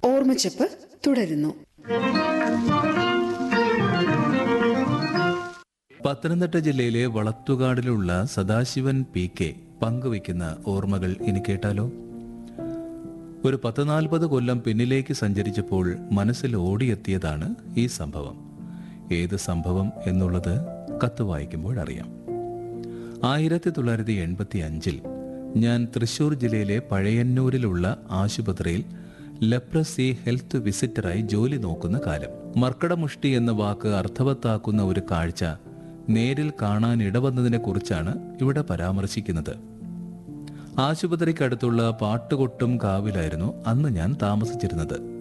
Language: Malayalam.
ഓർമ്മച്ചപ്പ് തുടരുന്നു പത്തനംതിട്ട ജില്ലയിലെ വളത്തുകാടിലുള്ള സദാശിവൻ പി കെ പങ്കുവയ്ക്കുന്ന ഓർമ്മകൾ ഇനി കേട്ടാലോ ഒരു പത്ത് നാൽപ്പത് കൊല്ലം പിന്നിലേക്ക് സഞ്ചരിച്ചപ്പോൾ മനസ്സിൽ ഓടിയെത്തിയതാണ് ഈ സംഭവം ഏത് സംഭവം എന്നുള്ളത് കത്ത് വായിക്കുമ്പോൾ അറിയാം ആയിരത്തി തൊള്ളായിരത്തി എൺപത്തി അഞ്ചിൽ ഞാൻ തൃശൂർ ജില്ലയിലെ പഴയന്നൂരിലുള്ള ആശുപത്രിയിൽ ലെപ്രസി ഹെൽത്ത് വിസിറ്ററായി ജോലി നോക്കുന്ന കാലം മർക്കടമുഷ്ടി എന്ന വാക്ക് അർത്ഥവത്താക്കുന്ന ഒരു കാഴ്ച നേരിൽ കാണാൻ ഇടവന്നതിനെ കുറിച്ചാണ് ഇവിടെ പരാമർശിക്കുന്നത് ആശുപത്രിക്കടുത്തുള്ള പാട്ടുകൊട്ടും കാവിലായിരുന്നു അന്ന് ഞാൻ താമസിച്ചിരുന്നത്